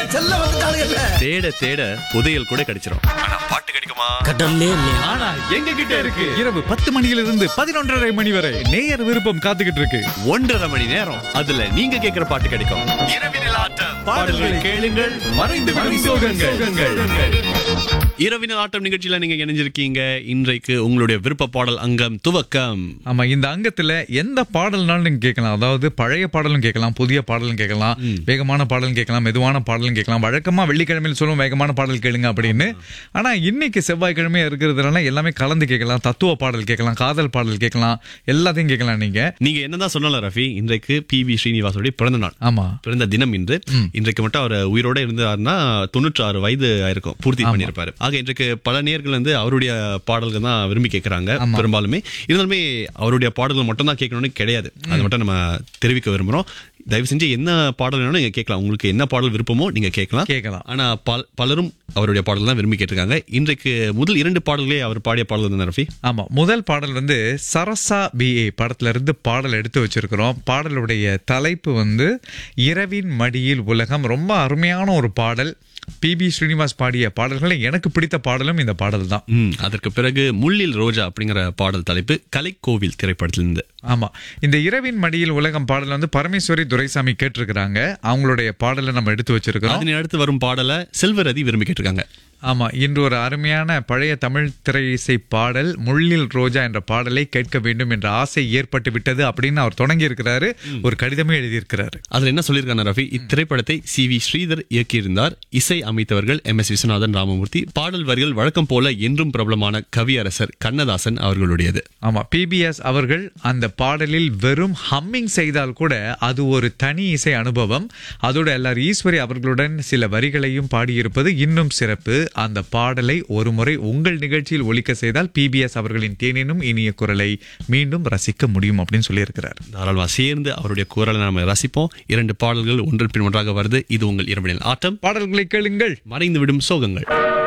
செல்ல வந்துட்டானுங்கல்ல தேட தேட புதையல் கூட கிடைச்சிரும் ஆனா பாட்டு கிடைக்குமா கடல்லே இல்லையா ஆனா எங்க கிட்ட இருக்கு இரவு பத்து மணியிலிருந்து பதினொன்றரை மணி வரை நேயர் விருப்பம் காத்துக்கிட்டு இருக்கு ஒன்றரை மணி நேரம் அதுல நீங்க கேக்குற பாட்டு கிடைக்கும் இரவினில் ஆட்டம் பாடல்கள் கேளுங்கள் மறைந்து விடும் சோகங்கள் இரவினில் ஆட்டம் நிகழ்ச்சியில நீங்க இணைஞ்சிருக்கீங்க இன்றைக்கு உங்களுடைய விருப்ப பாடல் அங்கம் துவக்கம் ஆமா இந்த அங்கத்துல எந்த பாடல்னாலும் நீங்க கேட்கலாம் அதாவது பழைய பாடலும் கேட்கலாம் புதிய பாடலும் கேட்கலாம் வேகமான பாடலும் கேட்கலாம் மெதுவான பாடலும் கேட்கலாம் வழக்கமா வெள்ளிக்கிழமையில் சொல்லுவோம் வேகமான பாடல் கேளுங்க அப்படின்னு ஆனா இன்னைக்கு செவ்வாய்க்கிழமை இருக்கிறதுனால எல்லாமே கலந்து கேட்கலாம் தத்துவ பாடல் கேட்கலாம் காதல் பாடல் கேட்கலாம் எல்லாத்தையும் கேட்கலாம் நீங்க நீங்க என்னதான் சொல்லலாம் ரஃபி இன்றைக்கு பி வி ஸ்ரீனிவாசோடைய பிறந்த நாள் ஆமா பிறந்த தினம் இன்று இன்றைக்கு மட்டும் அவர் உயிரோட இருந்தாருன்னா தொண்ணூற்றி ஆறு வயது ஆயிருக்கும் பூர்த்தி பண்ணியிருப்பாரு ஆக இன்றைக்கு பல நேர்கள் வந்து அவருடைய பாடல்கள் தான் விரும்பி கேட்கறாங்க பெரும்பாலுமே இருந்தாலுமே அவருடைய பாடல்கள் மட்டும் தான் கேட்கணும்னு கிடையாது அது மட்டும் நம்ம தெரிவிக்க விரும்புறோம் தயவு செஞ்சு என்ன பாடல் வேணும் நீங்க கேட்கலாம் உங்களுக்கு என்ன பாடல் விருப்பமோ நீங்க கேட்கலாம் கேட்கலாம் ஆனா பல பலரும் அவருடைய பாடல் தான் விரும்பி கேட்டிருக்காங்க இன்றைக்கு முதல் இரண்டு பாடல்களே அவர் பாடிய பாடல் தான் ரஃபி ஆமா முதல் பாடல் வந்து சரசா பிஏ படத்துல இருந்து பாடல் எடுத்து வச்சிருக்கிறோம் பாடலுடைய தலைப்பு வந்து இரவின் மடியில் உலகம் ரொம்ப அருமையான ஒரு பாடல் பிபி ஸ்ரீனிவாஸ் பாடிய பாடல்களை எனக்கு பிடித்த பாடலும் இந்த பாடல் தான் ம், அதற்கு பிறகு முள்ளில் ரோஜா அப்படிங்கிற பாடல் தலைப்பு கலைக்கோவில் திரைப்படத்திலிருந்து ஆமா இந்த இரவின் மடியில் உலகம் பாடல் வந்து பரமேஸ்வரி துரைசாமி கேட்டிருக்கிறாங்க அவங்களுடைய பாடலை நம்ம எடுத்து வச்சிருக்கிறோம் அதனை அடுத்து வரும் பாடலை செல்வரதி விரும்பி கேட்டிருக்காங்க ஆமா இன்று ஒரு அருமையான பழைய தமிழ் திரை இசை பாடல் முள்ளில் ரோஜா என்ற பாடலை கேட்க வேண்டும் என்ற ஆசை ஏற்பட்டு விட்டது அப்படின்னு அவர் தொடங்கி இருக்கிறாரு ஒரு கடிதமே எழுதியிருக்கிறாரு அதுல என்ன சொல்லியிருக்காங்க ரஃபி இத்திரைப்படத்தை சி வி ஸ்ரீதர் இயக்கியிருந்தார் இசை அமைத்தவர்கள் எம் எஸ் விஸ்வநாதன் ராமமூர்த்தி பாடல் வரிகள் வழக்கம் போல என்றும் பிரபலமான கவியரசர் கண்ணதாசன் அவர்களுடையது ஆமா பிபிஎஸ் அவர்கள் அந்த பாடலில் வெறும் ஹம்மிங் செய்தால் கூட அது ஒரு தனி இசை அனுபவம் அதோட எல்லார் ஈஸ்வரி அவர்களுடன் சில வரிகளையும் பாடியிருப்பது இன்னும் சிறப்பு அந்த பாடலை ஒருமுறை உங்கள் நிகழ்ச்சியில் ஒலிக்க செய்தால் பிபிஎஸ் அவர்களின் தேனினும் இனிய குரலை மீண்டும் ரசிக்க முடியும் அப்படின்னு சொல்லியிருக்கிறார் தாராளமா சேர்ந்து அவருடைய குரலை நாம ரசிப்போம் இரண்டு பாடல்கள் ஒன்றன் பின் ஒன்றாக வருது இது உங்கள் இரவினில் ஆட்டம் பாடல்களை கேளுங்கள் மறைந்து விடும் சோகங்கள்